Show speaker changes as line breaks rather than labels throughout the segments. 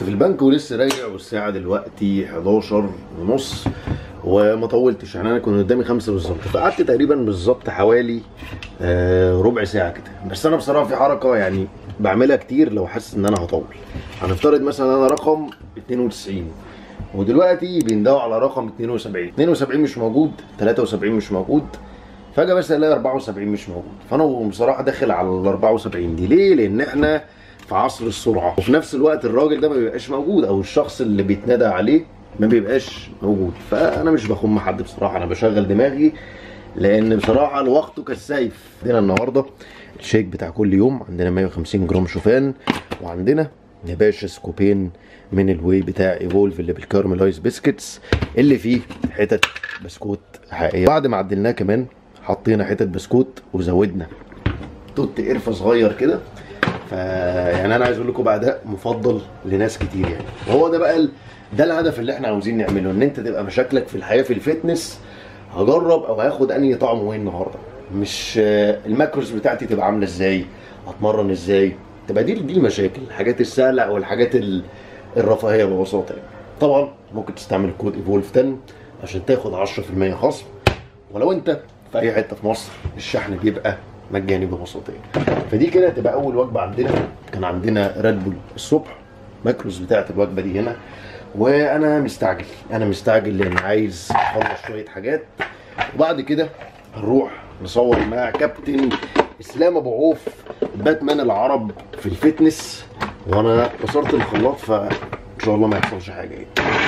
كنت في البنك ولسه راجع والساعة دلوقتي 11 ونص وما طولتش يعني انا كنت قدامي خمسة بالظبط فقعدت تقريبا بالظبط حوالي آه ربع ساعة كده بس انا بصراحة في حركة يعني بعملها كتير لو حاسس ان انا هطول هنفترض مثلا انا رقم 92 ودلوقتي بيندوا على رقم 72 72 مش موجود 73 مش موجود فجاه بس الاقي 74 مش موجود فانا بصراحه داخل على ال 74 دي ليه لان احنا في عصر السرعه وفي نفس الوقت الراجل ده ما بيبقاش موجود او الشخص اللي بيتنادى عليه ما بيبقاش موجود فانا مش بخم حد بصراحه انا بشغل دماغي لان بصراحه الوقت كالسيف عندنا النهارده الشيك بتاع كل يوم عندنا 150 جرام شوفان وعندنا يا باشا سكوبين من الواي بتاع ايفولف اللي بالكارملايز بسكتس اللي فيه حتت بسكوت حقيقيه بعد ما عدلناه كمان حطينا حتت بسكوت وزودنا توت قرفه صغير كده ف يعني انا عايز اقول لكم بقى ده مفضل لناس كتير يعني وهو ده بقى ال... ده الهدف اللي احنا عاوزين نعمله ان انت تبقى مشاكلك في الحياه في الفتنس هجرب او هاخد انهي طعم وايه النهارده مش آه، الماكروز بتاعتي تبقى عامله ازاي اتمرن ازاي تبقى دي دي المشاكل الحاجات السهله او الحاجات ال... الرفاهيه ببساطه يعني طبعا ممكن تستعمل الكود ايفولف 10 عشان تاخد 10% خصم ولو انت في اي حته في مصر الشحن بيبقى مجاني ببساطه يعني. فدي كده تبقى اول وجبه عندنا كان عندنا ريد بول الصبح ماكروز بتاعت الوجبه دي هنا وانا مستعجل انا مستعجل لان عايز اخلص شويه حاجات وبعد كده هنروح نصور مع كابتن اسلام ابو عوف باتمان العرب في الفتنس وانا كسرت الخلاط فان شاء الله ما يحصلش حاجه يعني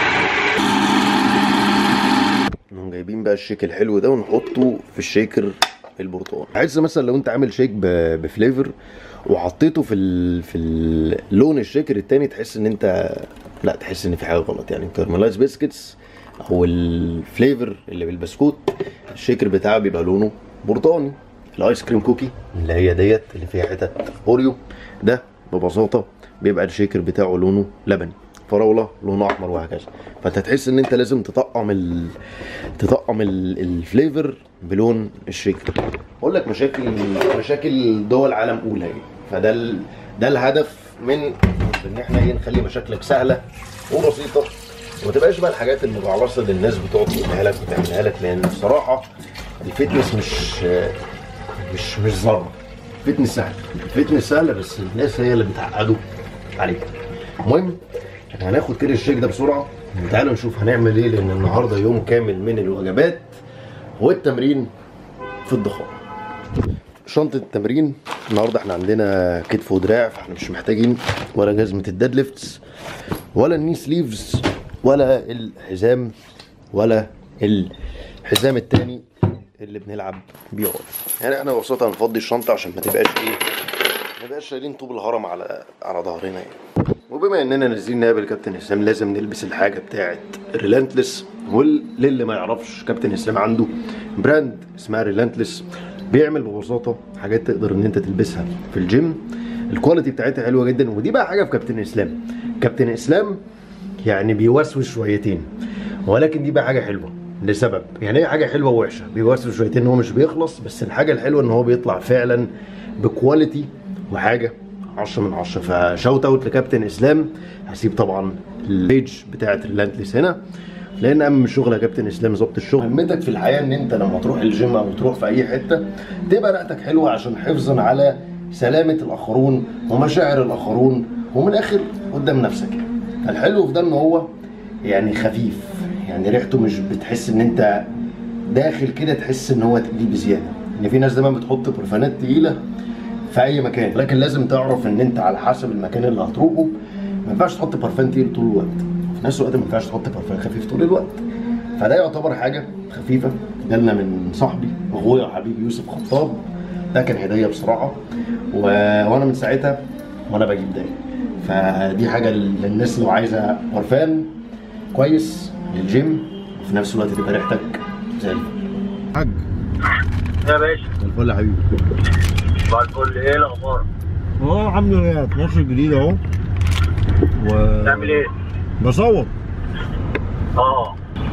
نقوم جايبين بقى الشيك الحلو ده ونحطه في الشيكر البرتقال عايز مثلا لو انت عامل شيك ب- بفليفر وحطيته في ال... في ال- لون الشيكر التاني تحس ان انت لا تحس ان في حاجه غلط يعني الكارملايز بيسكتس او الفليفر اللي بالبسكوت الشيكر بتاعه بيبقى لونه برتقاني الايس كريم كوكي اللي هي ديت اللي فيها حتت اوريو ده ببساطه بيبقى الشيكر بتاعه لونه لبني فراوله لونه احمر وهكذا فانت تحس ان انت لازم تطقم ال... تطقم ال... الفليفر بلون الشيكر اقول لك مشاكل مشاكل دول عالم اولى يعني فده ال... ده الهدف من ان احنا ايه نخلي مشاكلك سهله وبسيطه وما تبقاش بقى الحاجات المجعلصه اللي الناس بتقعد تقولها لك وتعملها لك لان بصراحه الفتنس مش مش مش ذره فتنس سهل الفتنس سهله بس الناس هي اللي بتعقده عليك المهم احنا هناخد كده الشيك ده بسرعه تعالوا نشوف هنعمل ايه لان النهارده يوم كامل من الوجبات والتمرين في الضخام شنطة التمرين النهارده احنا عندنا كتف ودراع فاحنا مش محتاجين ولا جزمة الديد ليفتس ولا الني سليفز ولا الحزام ولا الحزام التاني اللي بنلعب بيه عقله. يعني احنا ببساطة هنفضي الشنطة عشان ما تبقاش ايه ما نبقاش شايلين طوب الهرم على على ظهرنا يعني وبما اننا نازلين نقابل كابتن اسلام لازم نلبس الحاجه بتاعت ريلانتلس وللي ما يعرفش كابتن اسلام عنده براند اسمها ريلانتلس بيعمل ببساطه حاجات تقدر ان انت تلبسها في الجيم الكواليتي بتاعتها حلوه جدا ودي بقى حاجه في كابتن اسلام كابتن اسلام يعني بيوسوس شويتين ولكن دي بقى حاجه حلوه لسبب يعني هي حاجه حلوه ووحشه بيوسوس شويتين ان هو مش بيخلص بس الحاجه الحلوه ان هو بيطلع فعلا بكواليتي وحاجه 10 من 10 فشوت اوت لكابتن اسلام هسيب طبعا البيج بتاعت ريلانتلس هنا لان اهم من الشغل يا كابتن اسلام ظبط الشغل مهمتك في الحياه ان انت لما تروح الجيم او تروح في اي حته تبقى رقتك حلوه عشان حفظا على سلامه الاخرون ومشاعر الاخرون ومن الاخر قدام نفسك يعني فالحلو في ده ان هو يعني خفيف يعني ريحته مش بتحس ان انت داخل كده تحس ان هو تقيل بزياده ان في ناس دايما بتحط برفانات تقيله في اي مكان لكن لازم تعرف ان انت على حسب المكان اللي هتروحه ما ينفعش تحط برفان تقيل طول الوقت في نفس الوقت ما ينفعش تحط برفان خفيف طول الوقت فده يعتبر حاجه خفيفه جالنا من صاحبي اخويا وحبيبي يوسف خطاب ده كان هديه بصراحه و... وانا من ساعتها وانا بجيب ده فدي حاجه للناس لو عايزه برفان كويس للجيم وفي نفس الوقت تبقى ريحتك زي الفل حاج
يا باشا
زي الفل يا حبيبي
بعد الفل ايه الاخبار؟
اه الحمد لله 12 جديد اهو و
تعمل ايه؟
بصور
اه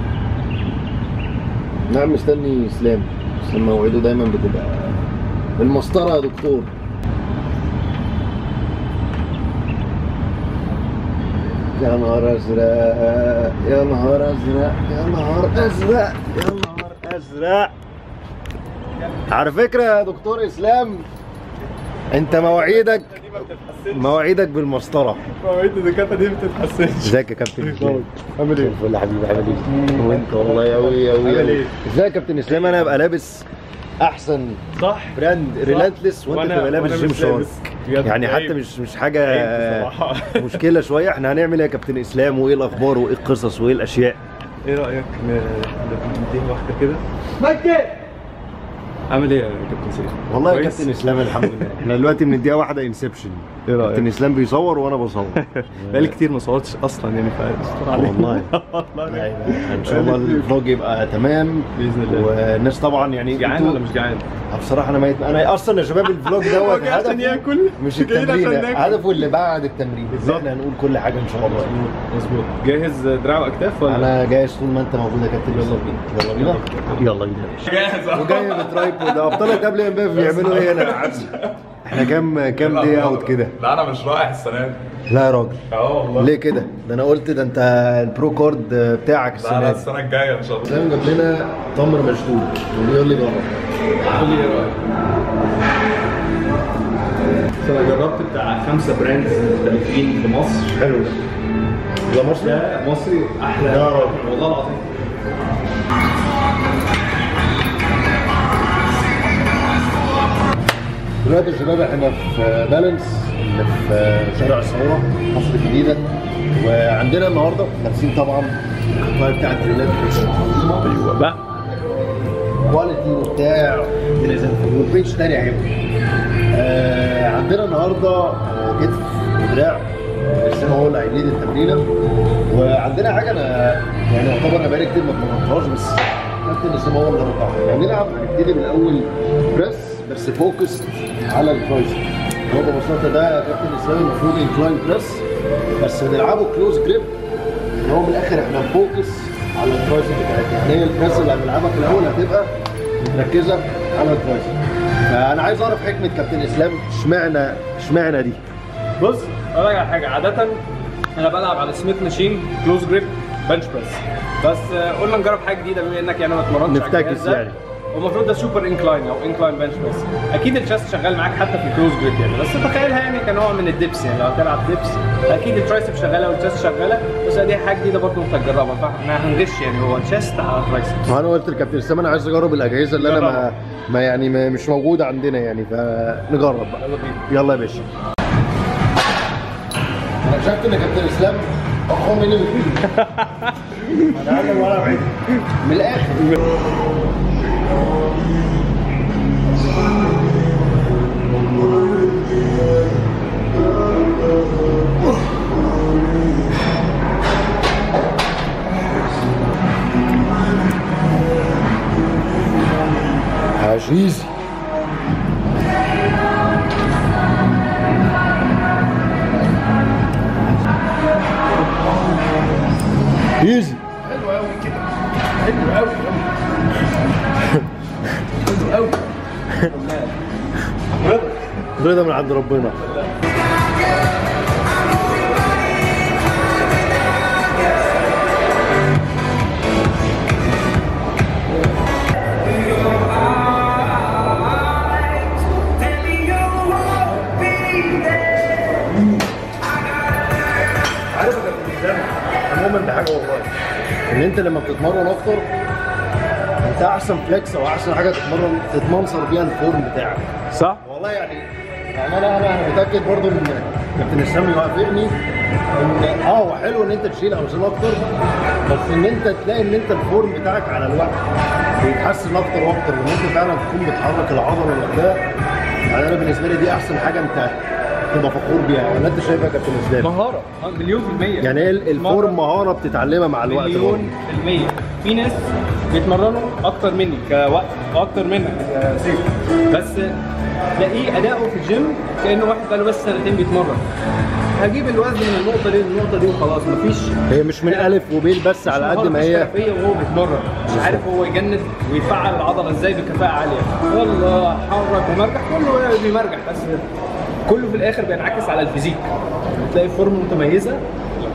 نعم مستني اسلام اسلام موعده دايما بتبقى المسطره يا دكتور يا نهار ازرق يا نهار ازرق يا نهار ازرق يا نهار ازرق على فكره يا دكتور اسلام انت مواعيدك مواعيدك بالمسطره
مواعيد الدكاتره دي ما بتتحسنش
ازيك يا كابتن اسلام
عامل ايه؟
الفل يا حبيبي عامل ايه وانت والله قوي قوي
عامل
قوي
ايه؟
ازيك يا كابتن اسلام انا ابقى لابس احسن
صح
براند ريلانتلس وانت
وأنا-
تبقى لابس
وأنا
جيم
مش
شارك
لابس. بجد
يعني حتى
عيب.
مش مش حاجه
عيب بصراحة.
مشكله شويه احنا هنعمل ايه يا كابتن اسلام وايه الاخبار وايه القصص وايه الاشياء
ايه رايك ن- نديها واحده كده؟ مكة عامل ايه يا كابتن سيف؟
والله يا
كويس؟
كابتن اسلام الحمد لله احنا دلوقتي بنديها واحده انسبشن
ايه رايك؟
كابتن اسلام بيصور وانا بصور
بقالي كتير ما صورتش اصلا يعني فاستر عليك
والله.
والله
ان شاء الله الفلوج يبقى تمام
باذن الله
والناس طبعا يعني
جعان
انتوا-
ولا مش جعان؟
بصراحه انا ميت انا اصلا يا شباب الفلوج دوت
هو جاي عشان
هدفه
ياكل
مش
جايين عشان
التمرين
ناكل.
هدفه اللي بعد التمرين
بالظبط.
احنا هنقول كل حاجه ان شاء الله
مظبوط مظبوط جاهز دراع واكتاف ولا؟
انا جاهز طول ما انت موجود يا كابتن يلا بينا يلا بينا يلا بينا
جاهز
وجاي بترايبود ابطال الدبل ام بي بيعملوا ايه هنا يا عزم احنا كام كام دي اوت كده
لا انا مش رايح السنه دي
لا يا راجل
اه والله
ليه كده ده انا قلت ده انت البرو كارد بتاعك
لا
السنه
لا
دي
السنه الجايه ان شاء الله
اسلام جاب لنا تمر مشدود وبيقول لي جرب
قول لي ايه رايك؟ انا جربت بتاع خمسه براندز مختلفين في مصر
حلو ده ده مصري
ده مصري احلى
يا راجل.
والله العظيم
دلوقتي يا شباب احنا في بالانس اللي في شارع الثوره مصر الجديده وعندنا النهارده لابسين طبعا القطايه بتاعت ريلات
ايوه بقى
كواليتي وبتاع الدنيا زي الفل والبيج تاني اهي آه عندنا النهارده آه، كتف ودراع لسه هو اللي هيليد التمرينه وعندنا حاجه انا يعني يعتبر انا بقالي كتير ما اتمرنتهاش بس كابتن اسامه هو اللي رفعها يعني نلعب هنبتدي من اول بريس بس فوكس على الترايسب هو ببساطه ده يا كابتن اسامه المفروض انكلاين بريس بس بنلعبه كلوز جريب ان هو من الاخر احنا نفوكس على الترايسب بتاعتنا يعني هي البريس اللي هنلعبها في الاول هتبقى متركزه على الترايسب فانا عايز اعرف حكمه كابتن اسلام اشمعنى اشمعنى دي
بص اقول لك على حاجه عاده انا بلعب على سميث ماشين كلوز جريب بنش بريس بس آه، قلنا نجرب حاجه جديده بما انك يعني ما اتمرنتش على
نفتكس
الجهاز ده.
يعني.
والمفروض ده سوبر انكلاين او انكلاين بنش بريس اكيد الشاست شغال معاك حتى في الكلوز جريب يعني بس تخيلها يعني كنوع من الدبس يعني لو هتلعب دبس اكيد الترايسب شغاله والشاست شغاله بس دي حاجه جديده برضه انت تجربها فاحنا هنغش يعني هو الشاست على الترايسب
وانا قلت لكابتن اسلام انا عايز اجرب الاجهزه اللي انا ما, ما يعني ما مش موجوده عندنا يعني فنجرب بقى
يلا بينا
يلا يا باشا انا شفت ان كابتن اسلام اقوى مني بكتير انا عامل ولا بعيد من الاخر عزيزي ايزي رضا من عند ربنا عارف يا كابتن اسلام عموما ده حاجه والله ان انت لما بتتمرن اكتر انت احسن فليكس او احسن حاجه تتمرن تتمنصر بيها الفورم بتاعك
صح؟
والله يعني يعني انا انا انا متاكد برضو ان كابتن اسلام يوافقني ان اه هو حلو ان انت تشيل اوزان اكتر بس ان انت تلاقي ان انت الفورم بتاعك على الوقت بيتحسن اكتر واكتر وان انت فعلا تكون بتحرك العضله لوحدها يعني انا بالنسبه لي دي احسن حاجه انت تبقى فخور بيها ولا انت شايفها يا كابتن اسلام؟
مهاره آه، مليون في الميه
يعني هي الفورم مهاره بتتعلمها مع الوقت برضه.
مليون في المية في ناس بيتمرنوا أكتر مني كوقت وأكتر منك كسيف بس تلاقيه أداؤه في الجيم كأنه واحد بقاله بس سنتين بيتمرن هجيب الوزن من النقطة دي للنقطة دي وخلاص مفيش
هي مش من الف وبين بس على قد ما هي
احترافية وهو بيتمرن مش عارف هو يجند ويفعل العضلة ازاي بكفاءة عالية والله حرك ومرجح كله بيمرجح بس كله في الآخر بينعكس على الفيزيك تلاقي فورمة متميزة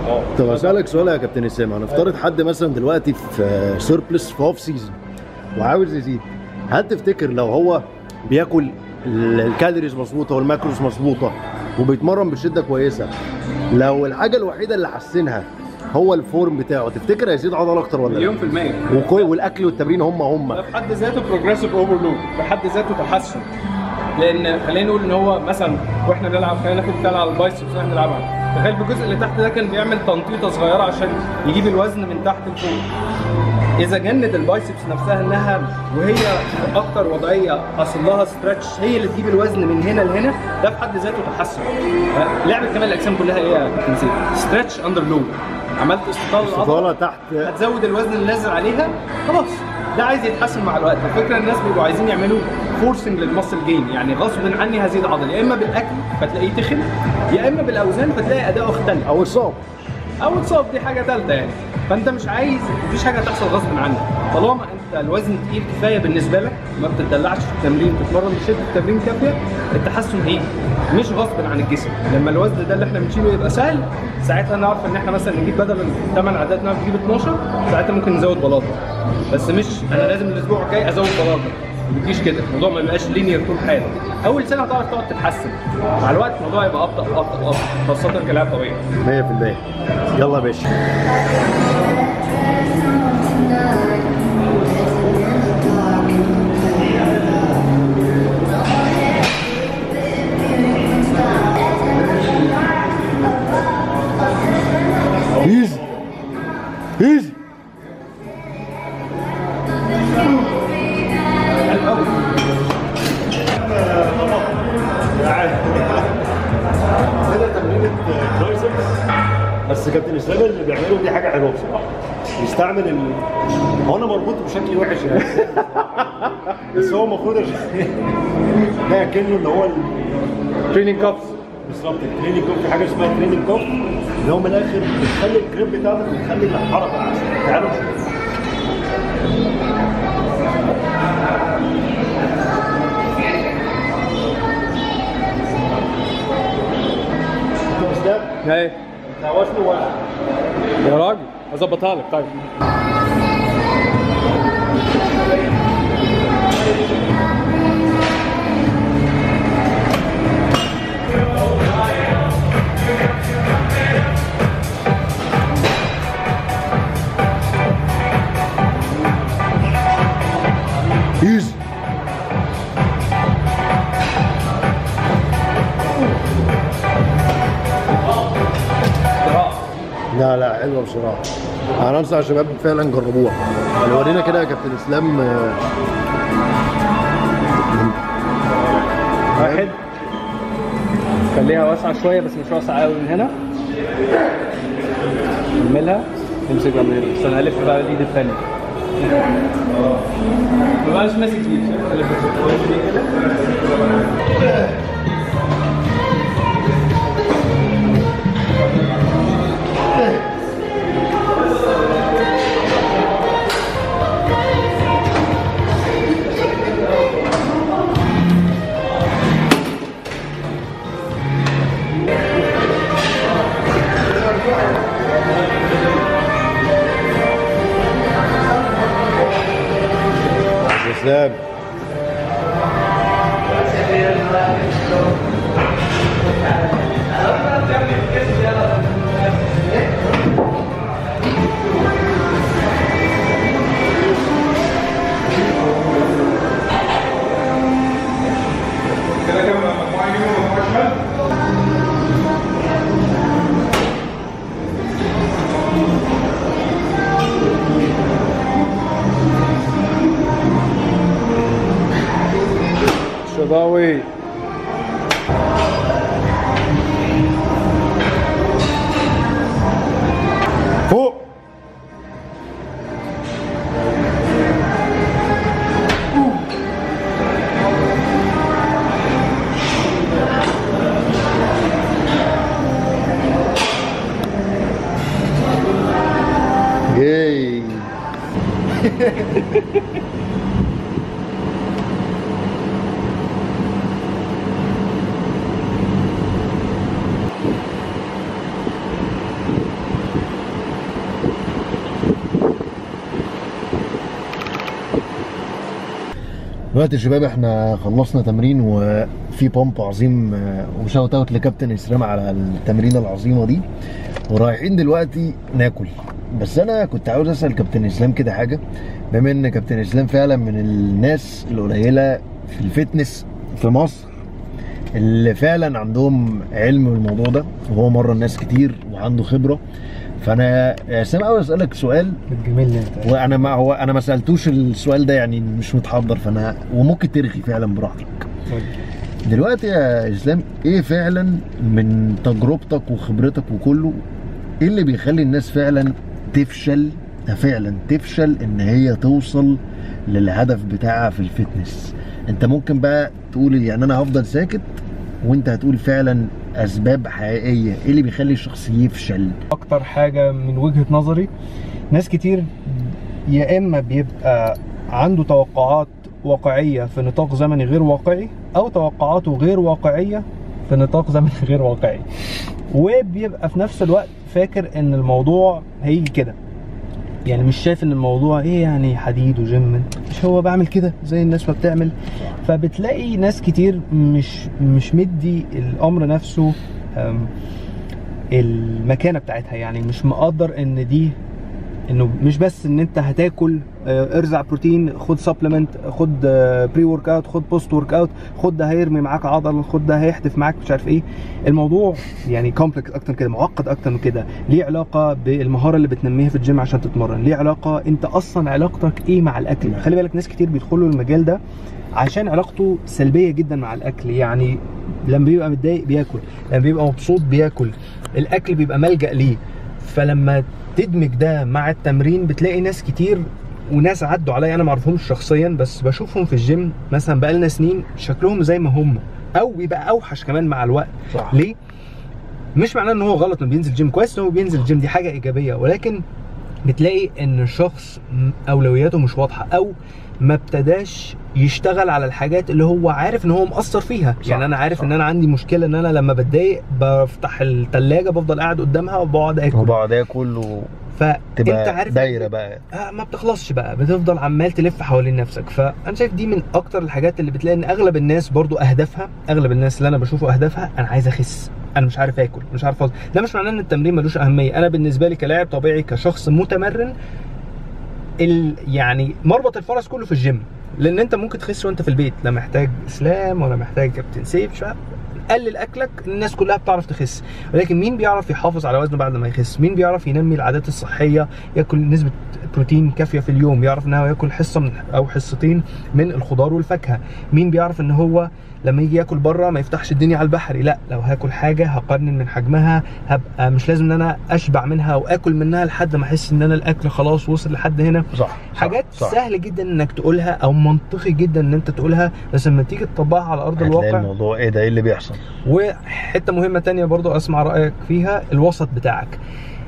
اه
طب اسالك سؤال يا كابتن اسامه هنفترض حد مثلا دلوقتي في سيربلس في اوف سيزون وعاوز يزيد هل تفتكر لو هو بياكل ال- الكالوريز مظبوطه والماكروز مظبوطه وبيتمرن بشده كويسه لو الحاجه الوحيده اللي حسنها هو الفورم بتاعه تفتكر هيزيد عضله اكتر ولا
مليون
لا؟
في المية
وكوي والاكل والتمرين هم
ده
هم
في حد ذاته بروجريسيف اوفرلود في حد ذاته تحسن لان خلينا نقول ان هو مثلا واحنا بنلعب خلينا ناخد مثال على البايسبس اللي احنا بنلعبها تخيل في الجزء اللي تحت ده كان بيعمل تنطيطه صغيره عشان يجيب الوزن من تحت لفوق اذا جند البايسبس نفسها انها وهي في اكتر وضعيه حصل لها ستريتش هي اللي تجيب الوزن من هنا لهنا ده في حد ذاته تحسن لعبه كمال الاجسام كلها ايه يا كابتن سيف؟ ستريتش اندر لود عملت استطاله العضلة،
استطاله تحت
هتزود الوزن اللي نازل عليها خلاص ده عايز يتحسن مع الوقت الفكره الناس بيبقوا عايزين يعملوا فورسنج للمسل جين يعني غصب عني هزيد عضل يا اما بالاكل فتلاقيه تخن يا اما بالاوزان فتلاقي اداؤه اختلف
او اصاب
او اتصاب دي حاجه ثالثه يعني فانت مش عايز مفيش حاجه تحصل غصب عنك طالما انت الوزن تقيل كفايه بالنسبه لك ما بتدلعش في التمرين بتتمرن بشده التمرين كافيه التحسن هيجي مش غصب عن الجسم لما الوزن ده اللي احنا بنشيله يبقى سهل ساعتها نعرف ان احنا مثلا نجيب بدل الثمان عدات نعرف نجيب 12 ساعتها ممكن نزود بلاطه بس مش انا لازم الاسبوع الجاي ازود بلاطه ما بتجيش كده الموضوع ما بيبقاش لينير طول حياتك اول سنه هتعرف تقعد تتحسن مع الوقت الموضوع يبقى ابطا ابطا ابطا خاصه كلاعب طبيعي
100% يلا يا باشا ايزي ايزي
كده تمرينة ترايسبس بس كابتن اسلام اللي بيعمله دي حاجه حلوه بصراحه يستعمل ال... هو انا مربوط بشكل وحش يعني بس هو المفروض عشان ده كانه اللي هو
تريننج كابس
بالظبط التريننج كوف في حاجه اسمها تريننج كوف اللي هو من الاخر بتخلي الجريب بتاعتك بتخلي الحركه احسن تعالوا نشوف كابتن اسلام
ايه
انت وزنه واحد
يا راجل اظبطها لك طيب
ايزي لا لا حلوه بصراحه انا انصح الشباب فعلا جربوها يعني ورينا كده يا كابتن اسلام آه،
واحد خليها واسعة شوية بس مش واسعة قوي من هنا نعملها نمسكها من هنا بس انا هلف بقى الايد الثانية ما بقاش ماسك ايدي هلف كده
اسلام
كده كده مجموعه يمين ومجموعه شمال
شباوي
فوق جاي دلوقتي يا شباب احنا خلصنا تمرين وفي بامب عظيم آه، وشوت اوت لكابتن اسلام على التمرينه العظيمه دي ورايحين دلوقتي ناكل بس انا كنت عاوز اسال كابتن اسلام كده حاجه بما ان كابتن اسلام فعلا من الناس القليله في الفتنس في مصر اللي فعلا عندهم علم بالموضوع ده وهو مره الناس كتير وعنده خبره فانا يا اسلام عاوز اسالك سؤال
بتجملني انت
وانا ما هو انا ما سالتوش السؤال ده يعني مش متحضر فانا وممكن ترغي فعلا براحتك دلوقتي يا اسلام ايه فعلا من تجربتك وخبرتك وكله ايه اللي بيخلي الناس فعلا تفشل فعلا تفشل ان هي توصل للهدف بتاعها في الفتنس انت ممكن بقى تقول يعني انا هفضل ساكت وانت هتقول فعلا اسباب حقيقيه ايه اللي بيخلي الشخص يفشل
اكتر حاجه من وجهه نظري ناس كتير يا اما بيبقى عنده توقعات واقعيه في نطاق زمني غير واقعي او توقعاته غير واقعيه في نطاق زمني غير واقعي وبيبقى في نفس الوقت فاكر ان الموضوع هيجي كده يعني مش شايف ان الموضوع ايه يعني حديد وجيم مش هو بعمل كده زي الناس ما بتعمل فبتلاقي ناس كتير مش مش مدي الامر نفسه أم، المكانه بتاعتها يعني مش مقدر ان دي انه مش بس ان انت هتاكل آه، ارزع بروتين خد سبلمنت خد بري ورك اوت خد بوست ورك اوت خد ده هيرمي معاك عضل خد ده هيحدف معاك مش عارف ايه الموضوع يعني كومبلكس اكتر من كده معقد اكتر من كده ليه علاقه بالمهاره اللي بتنميها في الجيم عشان تتمرن ليه علاقه انت اصلا علاقتك ايه مع الاكل خلي بالك ناس كتير بيدخلوا المجال ده عشان علاقته سلبيه جدا مع الاكل يعني لما بيبقى متضايق بياكل لما بيبقى مبسوط بياكل الاكل بيبقى ملجا ليه فلما تدمج ده مع التمرين بتلاقي ناس كتير وناس عدوا عليا انا ما اعرفهمش شخصيا بس بشوفهم في الجيم مثلا بقالنا سنين شكلهم زي ما هم او بيبقى اوحش كمان مع الوقت
صح.
ليه مش معناه ان هو غلط انه بينزل جيم كويس ان هو بينزل جيم دي حاجه ايجابيه ولكن بتلاقي ان الشخص م- اولوياته مش واضحه او ما ابتداش يشتغل على الحاجات اللي هو عارف ان هو مقصر فيها
صح،
يعني انا عارف
صح.
ان انا عندي مشكله ان انا لما بتضايق بفتح الثلاجه بفضل قاعد قدامها وبقعد اكل
وبعد اكل وتبقى
فانت عارف
دايره بقى
آه ما بتخلصش بقى بتفضل عمال تلف حوالين نفسك فانا شايف دي من اكتر الحاجات اللي بتلاقي ان اغلب الناس برضو اهدافها اغلب الناس اللي انا بشوفه اهدافها انا عايز اخس انا مش عارف اكل مش عارف أوصل. ده مش معناه ان التمرين ملوش اهميه انا بالنسبه لي كلاعب طبيعي كشخص متمرن ال يعني مربط الفرس كله في الجيم لان انت ممكن تخس وانت في البيت لا محتاج اسلام ولا محتاج كابتن سيف مش عارف. قلل اكلك الناس كلها بتعرف تخس ولكن مين بيعرف يحافظ على وزنه بعد ما يخس مين بيعرف ينمي العادات الصحيه ياكل نسبه بروتين كافيه في اليوم يعرف ان هو ياكل حصه من او حصتين من الخضار والفاكهه مين بيعرف ان هو لما يجي ياكل بره ما يفتحش الدنيا على البحري لا لو هاكل حاجه هقنن من حجمها هبقى مش لازم ان انا اشبع منها واكل منها لحد ما احس ان انا الاكل خلاص وصل لحد هنا
صح
حاجات
صح.
سهل جدا انك تقولها او منطقي جدا ان انت تقولها بس لما تيجي تطبقها على ارض
هتلاقي
الواقع
الموضوع ايه ده ايه اللي بيحصل
وحته مهمه تانية برضو اسمع رايك فيها الوسط بتاعك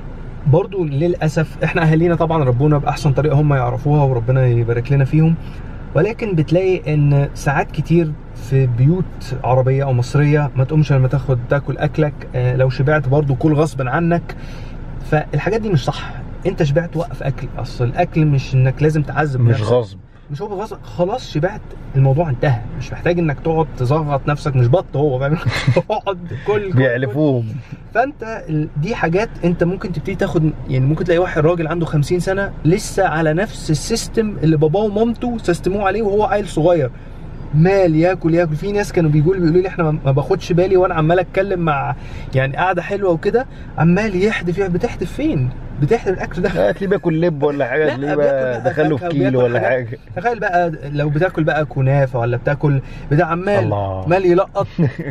برضو للاسف احنا اهالينا طبعا ربونا باحسن طريقه هم يعرفوها وربنا يبارك لنا فيهم ولكن بتلاقي ان ساعات كتير في بيوت عربيه او مصريه ما تقومش لما تاخد تاكل اكلك آه، لو شبعت برضو كل غصبا عنك فالحاجات دي مش صح انت شبعت وقف اكل اصل الاكل مش انك لازم تعذب
مش
نفسك.
غصب
مش هو بغصب خلاص شبعت الموضوع انتهى مش محتاج انك تقعد تزغط نفسك مش بط هو فاهم تقعد كل كل-
بيعلفوهم
فانت ال- دي حاجات انت ممكن تبتدي تاخد يعني ممكن تلاقي واحد راجل عنده 50 سنه لسه على نفس السيستم اللي باباه ومامته سيستموه عليه وهو عيل صغير مال ياكل ياكل في ناس كانوا بيقولوا بيقولوا لي احنا ما- ما باخدش بالي وانا عمال اتكلم مع يعني قاعده حلوه وكده عمال يحدف يحدف بتحدف فين؟ بتحدف الاكل ده
هتلاقيه بياكل لب ولا حاجه
لا،
هتلاقيه
بياكل
بقى
بقى
دخله في
فاكهة
كيلو
وبياكل
ولا
حاجات.
حاجه
تخيل بقى لو بتاكل بقى كنافه ولا بتاكل بتاع عمال
الله.
مال يلقط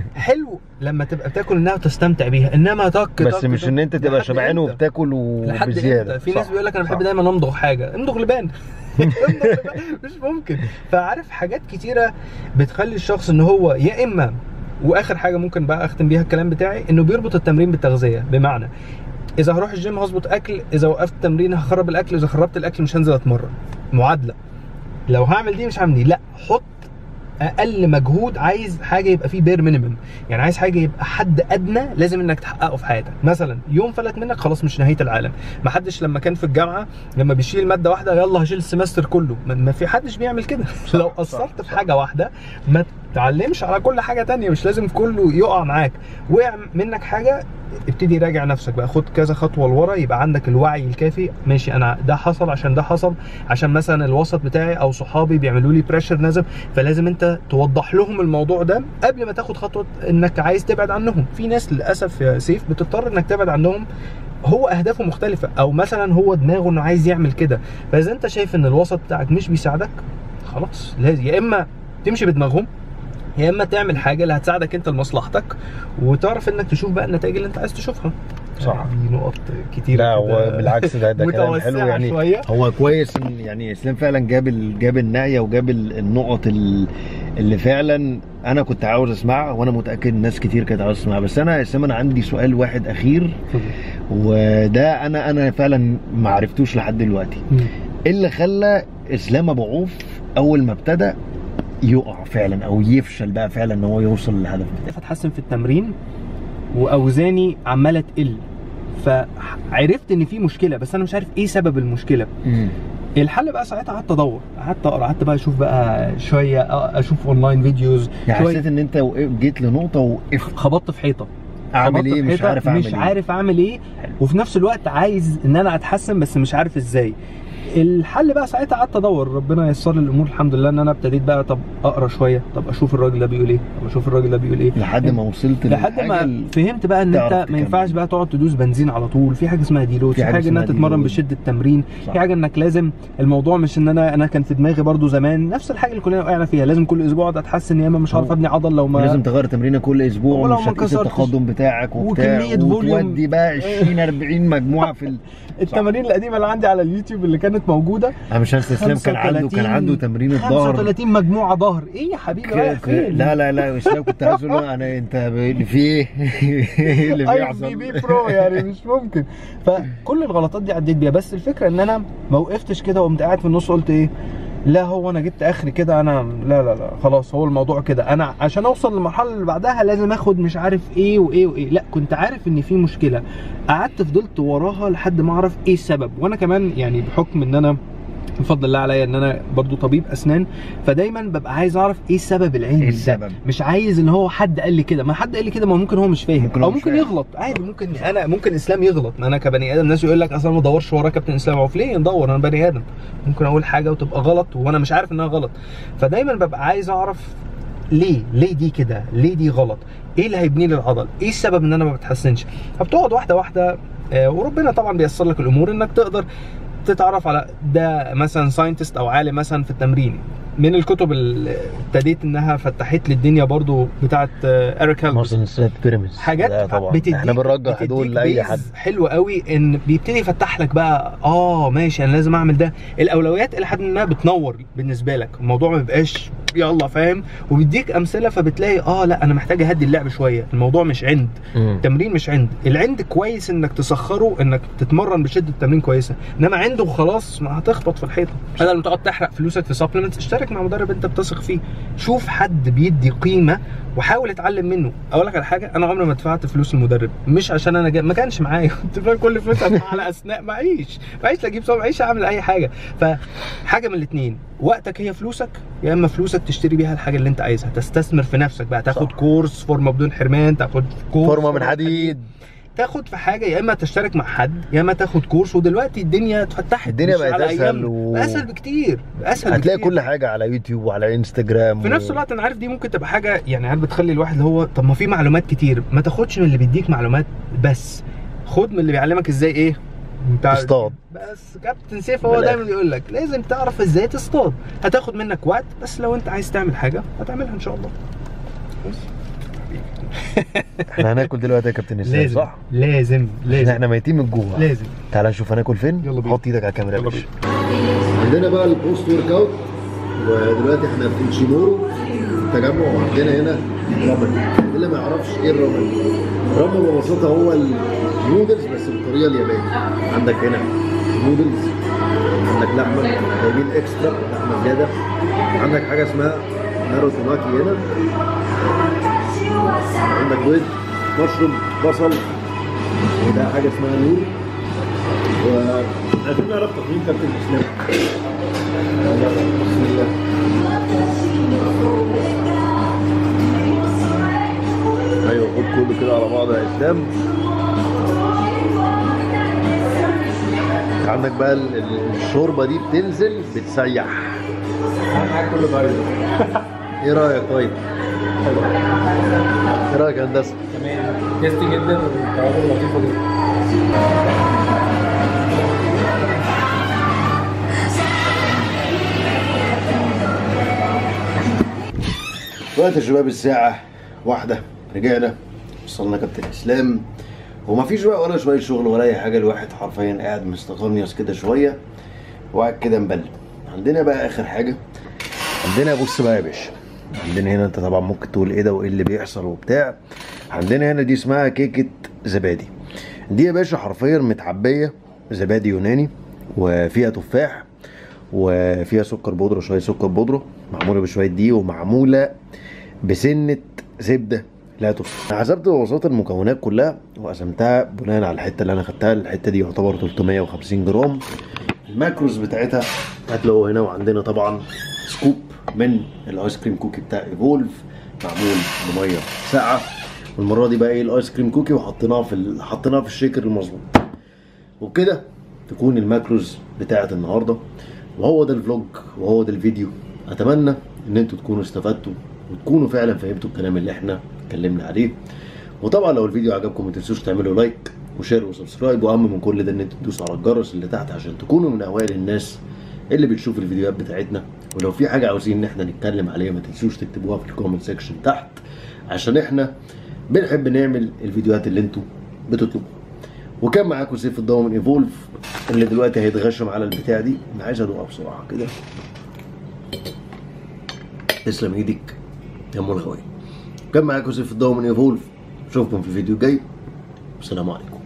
حلو لما تبقى بتاكل انها تستمتع بيها انما تك
بس
تك
مش
تك.
ان انت تبقى
لحد
شبعان
إمتى؟
وبتاكل
لحد
وبزياده
امتى في ناس
صح،
بيقول لك انا بحب
صح.
دايما امضغ حاجه امضغ لبان امضغ لبان. مش ممكن فعارف حاجات كتيره بتخلي الشخص ان هو يا اما واخر حاجه ممكن بقى اختم بيها الكلام بتاعي انه بيربط التمرين بالتغذيه بمعنى اذا هروح الجيم هظبط اكل اذا وقفت التمرين هخرب الاكل اذا خربت الاكل مش هنزل اتمرن معادله لو هعمل دي مش هعمل دي لا حط اقل مجهود عايز حاجه يبقى فيه بير مينيمم يعني عايز حاجه يبقى حد ادنى لازم انك تحققه في حياتك مثلا يوم فلت منك خلاص مش نهايه العالم ما حدش لما كان في الجامعه لما بيشيل ماده واحده يلا هشيل السمستر كله ما- ما في حدش بيعمل كده لو قصرت في حاجه واحده ما تتعلمش على كل حاجه تانية مش لازم كله يقع معاك وقع منك حاجه ابتدي راجع نفسك بقى خد كذا خطوه لورا يبقى عندك الوعي الكافي ماشي انا ده حصل عشان ده حصل عشان مثلا الوسط بتاعي او صحابي بيعملوا لي بريشر نازل فلازم انت توضح لهم الموضوع ده قبل ما تاخد خطوه انك عايز تبعد عنهم في ناس للاسف يا سيف بتضطر انك تبعد عنهم هو اهدافه مختلفه او مثلا هو دماغه انه عايز يعمل كده فاذا انت شايف ان الوسط بتاعك مش بيساعدك خلاص لازم يا اما تمشي بدماغهم يا اما تعمل حاجه اللي هتساعدك انت لمصلحتك وتعرف انك تشوف بقى النتائج اللي انت عايز تشوفها
صح.
دي نقط كتير
لا هو بالعكس ده ده كلام حلو يعني
شويه
هو كويس إن يعني اسلام فعلا جاب ال- جاب النهايه وجاب ال- النقط ال- اللي فعلا انا كنت عاوز اسمعها وانا متاكد ناس كتير كانت عاوز تسمعها بس انا يا اسلام انا عندي سؤال واحد اخير وده انا انا فعلا ما عرفتوش لحد دلوقتي ايه اللي خلى اسلام ابو عوف اول ما ابتدى يقع فعلا او يفشل بقى فعلا ان هو يوصل للهدف بتاعه
اتحسن في التمرين واوزاني عماله تقل فعرفت ان في مشكله بس انا مش عارف ايه سبب المشكله الحل بقى ساعتها قعدت ادور قعدت اقرا قعدت بقى اشوف بقى شويه اشوف اونلاين فيديوز
يعني
شويه
حسيت ان انت وقف- جيت لنقطه وقفت
خبطت في حيطه
اعمل
خبطت
ايه
في
مش
حيطة،
عارف اعمل
مش
ايه
عارف اعمل ايه وفي نفس الوقت عايز ان انا اتحسن بس مش عارف ازاي الحل بقى ساعتها قعدت ادور ربنا ييسر لي الامور الحمد لله ان انا ابتديت بقى طب اقرا شويه طب اشوف الراجل ده بيقول ايه طب اشوف الراجل ده بيقول ايه
لحد ما وصلت
لحد
للحاجة
ما
ال-
فهمت بقى ان
تعرف
انت ما
تكمل.
ينفعش بقى تقعد تدوس بنزين على طول في حاجه اسمها ديلود
في
في
حاجة
حاجه انها
اسمها
تتمرن
ديلود.
بشده تمرين
صح.
في حاجه انك لازم الموضوع مش ان انا انا كان في دماغي برضو زمان نفس الحاجه اللي كلنا وقعنا فيها لازم كل اسبوع اقعد اتحسن يا اما مش هعرف ابني عضل لو ما
لازم تغير تمرينه كل اسبوع
ولو
ومش
ما
هتقيس
كسرتش.
التقدم بتاعك وبتاع
وكمية فوليوم.
وتودي بقى 20 40 مجموعه في ال...
التمارين القديمه اللي عندي على اليوتيوب اللي كانت موجوده
انا مش هنسى اسلام كان عنده كان
35
عنده تمرين الظهر
35 مجموعه ظهر ايه يا حبيبي رايح
ك-
فين
لا لا لا اسلام كنت عايز اقول له انا انت اللي في ايه إيه اللي
اي بي بي
بيحصل
برو يعني مش ممكن فكل الغلطات دي عديت بيها بس الفكره ان انا ما وقفتش كده وقمت قاعد في النص قلت ايه لا هو انا جبت اخري كده انا لا لا لا خلاص هو الموضوع كده انا عشان اوصل للمرحله اللي بعدها لازم اخد مش عارف ايه وايه وايه لا كنت عارف ان في مشكله قعدت فضلت وراها لحد ما اعرف ايه السبب وانا كمان يعني بحكم ان انا بفضل الله عليا ان انا برضو طبيب اسنان فدايما ببقى عايز اعرف ايه السبب العلمي
ايه
ده.
السبب
مش عايز ان هو حد قال لي كده ما حد قال لي كده ما ممكن هو مش فاهم
ممكن هو
او
مش
ممكن
فاهم.
يغلط عادي ممكن انا ممكن اسلام يغلط ما انا كبني ادم الناس يقول لك اصلا ما ادورش ورا كابتن اسلام عوف ليه ندور انا بني ادم ممكن اقول حاجه وتبقى غلط وانا مش عارف انها غلط فدايما ببقى عايز اعرف ليه ليه دي كده ليه دي غلط ايه اللي هيبني لي العضل ايه السبب ان انا ما بتحسنش فبتقعد واحده واحده آه، وربنا طبعا بيسر لك الامور انك تقدر تتعرف على ده مثلا ساينتست او عالم مثلا في التمرين من الكتب اللي ابتديت انها فتحت لي الدنيا برضو بتاعت آه، اريك هيلبس
مارسن سيت بيراميدز
حاجات
لا طبعا
بتديك
احنا بنرجح
بتديك
دول لاي
بيز
حد
حلو قوي ان بيبتدي يفتح لك بقى اه ماشي انا لازم اعمل ده الاولويات الى حد ما بتنور بالنسبه لك الموضوع ما بيبقاش يلا فاهم وبيديك امثله فبتلاقي اه لا انا محتاج اهدي اللعب شويه الموضوع مش عند
مم.
التمرين مش عند العند كويس انك تسخره انك تتمرن بشده التمرين كويسه انما عنده خلاص ما هتخبط في الحيطه بدل ما تقعد تحرق فلوسك في سبلمنتس اشترك مع مدرب انت بتثق فيه شوف حد بيدي قيمه وحاول اتعلم منه اقول لك على حاجه انا عمري ما دفعت فلوس المدرب مش عشان انا جاي ما كانش معايا كنت فاهم كل فلوس أدفعها على اثناء معيش معيش لا اجيب صوب معيش اعمل اي حاجه فحاجه من الاثنين وقتك هي فلوسك يا اما فلوسك تشتري بيها الحاجه اللي انت عايزها تستثمر في نفسك بقى تاخد
صح.
كورس فورمه بدون حرمان تاخد كورس
فورمه من حديد
تاخد في حاجه يا اما تشترك مع حد يا اما تاخد كورس ودلوقتي الدنيا اتفتحت
الدنيا
مش
بقت
على
أسهل
أيامنا.
و-
بقى اسهل بكتير اسهل
هتلاقي
بكتير.
كل حاجه على يوتيوب وعلى انستجرام
في
و-
نفس الوقت انا عارف دي ممكن تبقى حاجه يعني عارف بتخلي الواحد اللي هو طب ما في معلومات كتير ما تاخدش من اللي بيديك معلومات بس خد من اللي بيعلمك ازاي ايه بتاع-
تصطاد.
بس كابتن سيف هو
بالآخر.
دايما بيقول لك لازم تعرف ازاي تصطاد هتاخد منك وقت بس لو انت عايز تعمل حاجه هتعملها ان شاء الله بس.
احنا هناكل دلوقتي يا كابتن اسلام
لازم
صح؟
لازم
عشان
لازم
احنا ميتين من الجوع
لازم
تعال نشوف هناكل فين
يلا بينا.
حط ايدك على الكاميرا يا
يلا
باشا عندنا بقى البوست ورك اوت ودلوقتي احنا في تشيمورو تجمع وعندنا هنا رامن اللي ما يعرفش ايه الرامن الرامن ببساطه هو النودلز بس بالطريقه الياباني عندك هنا نودلز عندك لحمه جايبين اكسترا لحمه زياده عندك حاجه اسمها نارو تماكي هنا عندك بيض مشروم بصل وده حاجه اسمها نور
عايزين نعرف تقييم كابتن اسلام
بسم الله ايوه خد كله كده على بعض يا اسلام عندك بقى ال- ال- الشوربه دي بتنزل بتسيح
معاك كله بارد
ايه رايك طيب؟ ايه رايك يا هندسه؟
تمام تيستي جدا والتوابل لطيفه جدا
دلوقتي يا شباب الساعة واحدة رجعنا وصلنا كابتن اسلام وما فيش بقى ولا شوية شغل ولا أي حاجة الواحد حرفيا قاعد مستقرنيس كده شوية وقاعد كده مبلم عندنا بقى آخر حاجة عندنا بص بقى يا باشا عندنا هنا انت طبعا ممكن تقول ايه ده وايه اللي بيحصل وبتاع عندنا هنا دي اسمها كيكة زبادي دي يا باشا حرفيا متعبية زبادي يوناني وفيها تفاح وفيها سكر بودرة شوية سكر بودرة معمولة بشوية دي ومعمولة بسنة زبدة لا تفاح أنا حسبت ببساطة المكونات كلها وقسمتها بناء على الحتة اللي أنا خدتها الحتة دي يعتبر 350 جرام الماكروز بتاعتها هتلاقوا هنا وعندنا طبعا سكوب من الايس كريم كوكي بتاع ايفولف معمول بميه ساقعه والمره دي بقى ايه الايس كريم كوكي وحطيناه في ال... حطيناه في الشيكر المظبوط وبكده تكون الماكروز بتاعت النهارده وهو ده الفلوج وهو ده الفيديو اتمنى ان انتوا تكونوا استفدتوا وتكونوا فعلا فهمتوا الكلام اللي احنا اتكلمنا عليه وطبعا لو الفيديو عجبكم ما تنسوش تعملوا لايك وشير وسبسكرايب واهم من كل ده ان انتوا تدوسوا على الجرس اللي تحت عشان تكونوا من اوائل الناس اللي بتشوف الفيديوهات بتاعتنا ولو في حاجه عاوزين ان احنا نتكلم عليها ما تنسوش تكتبوها في الكومنت سيكشن تحت عشان احنا بنحب نعمل الفيديوهات اللي انتوا بتطلبوها وكان معاكم سيف الضوء من ايفولف اللي دلوقتي هيتغشم على البتاع دي انا عايز ادوقها بسرعه كده تسلم ايدك يا ام الغوايه كان معاكم سيف الضوء من ايفولف اشوفكم في الفيديو الجاي والسلام عليكم